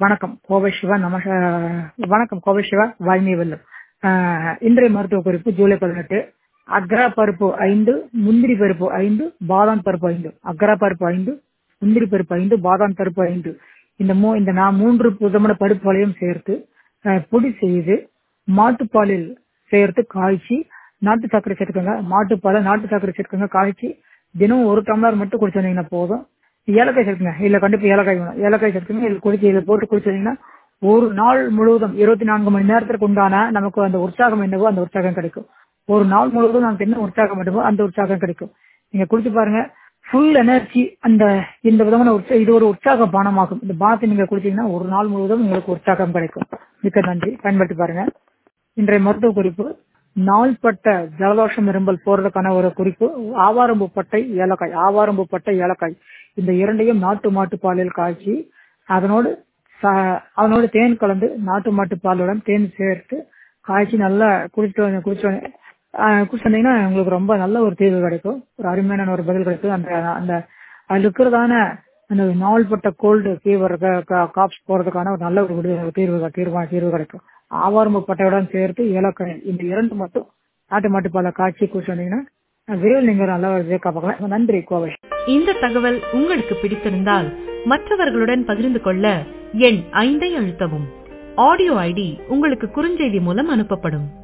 வணக்கம் கோவை சிவா நம வணக்கம் கோவை சிவா வாய்மை வெல்லும் ஆஹ் இன்றைய மருத்துவ குறிப்பு ஜூலை பதினெட்டு அக்ரா பருப்பு ஐந்து முந்திரி பருப்பு ஐந்து பாதாம் பருப்பு ஐந்து அக்ரா பருப்பு ஐந்து முந்திரி பருப்பு ஐந்து பாதாம் பருப்பு ஐந்து இந்த மூ இந்த நான் மூன்று விதமான பருப்புகளையும் சேர்த்து ஆஹ் பொடி செய்து மாட்டுப்பாலில் சேர்த்து காய்ச்சி நாட்டு சர்க்கரை சேர்த்துக்கோங்க மாட்டுப்பாலை நாட்டு சர்க்கரை சேர்த்துக்கோங்க காய்ச்சி தினம் ஒரு டம்ளர் மட்டும் குடிச்சு வந்தீங்கன்னா போதும் ஏலக்காய் சேர்த்துங்க இல்ல கண்டிப்பா ஏலக்காய் வேணும் ஏலக்காய் சேர்த்துங்க இதில் குடிச்சு இதில் போட்டு குடிச்சு வந்தீங்கன்னா ஒரு நாள் முழுவதும் இருபத்தி நான்கு மணி நேரத்திற்கு உண்டான நமக்கு அந்த உற்சாகம் என்னவோ அந்த உற்சாகம் கிடைக்கும் ஒரு நாள் முழுவதும் நமக்கு என்ன உற்சாகம் என்னவோ அந்த உற்சாகம் கிடைக்கும் நீங்க குடிச்சு பாருங்க ஃபுல் எனர்ஜி அந்த இந்த விதமான உற்சா இது ஒரு உற்சாக பானமாகும் இந்த பானத்தை நீங்க குடிச்சீங்கன்னா ஒரு நாள் முழுவதும் உங்களுக்கு உற்சாகம் கிடைக்கும் மிக்க நன்றி பயன்படுத்தி பாருங்க இன்றைய மருத்துவ குறிப்பு நாள்பட்ட ஜலதோஷம் இரும்பல் போறதுக்கான ஒரு குறிப்பு ஆவாரம்பு பட்டை ஏலக்காய் ஆவாரம்பு பட்டை ஏலக்காய் இந்த இரண்டையும் நாட்டு மாட்டு பாலில் காய்ச்சி அதனோடு ச- அதனோடு தேன் கலந்து நாட்டு மாட்டு பாலுடன் தேன் சேர்த்து காய்ச்சி நல்லா குடிச்சிட்டு வந்து- குடிச்சு வந்து- ஆஹ் குடிச்சு வந்தீங்கன்னா உங்களுக்கு ரொம்ப நல்ல ஒரு தீர்வு கிடைக்கும் ஒரு அருமையான ஒரு பதில் கிடைக்கும் அந்த அந்த அதுல இருக்கிறதான அந்த நாள்பட்ட கோல்டு ஃபீவர் காப்ஸ் போறதுக்கான ஒரு நல்ல ஒரு விடு- தீர்வு தீர்வு தீர்வு கிடைக்கும் ஆவாரம்பு பட்டையுடன் சேர்த்து ஏலக்காய் இந்த இரண்டு மட்டும் நாட்டு மாட்டு பாலை காய்ச்சி குடிச்சு வந்தீங்கன்னா விரைவில் நீங்க நல்ல ஒரு இதை காப்பாக்கலாம் நன்றி கோவை இந்த தகவல் உங்களுக்கு பிடித்திருந்தால் மற்றவர்களுடன் பகிர்ந்து கொள்ள எண் ஐந்தை அழுத்தவும் ஆடியோ ஐடி உங்களுக்கு குறுஞ்செய்தி மூலம் அனுப்பப்படும்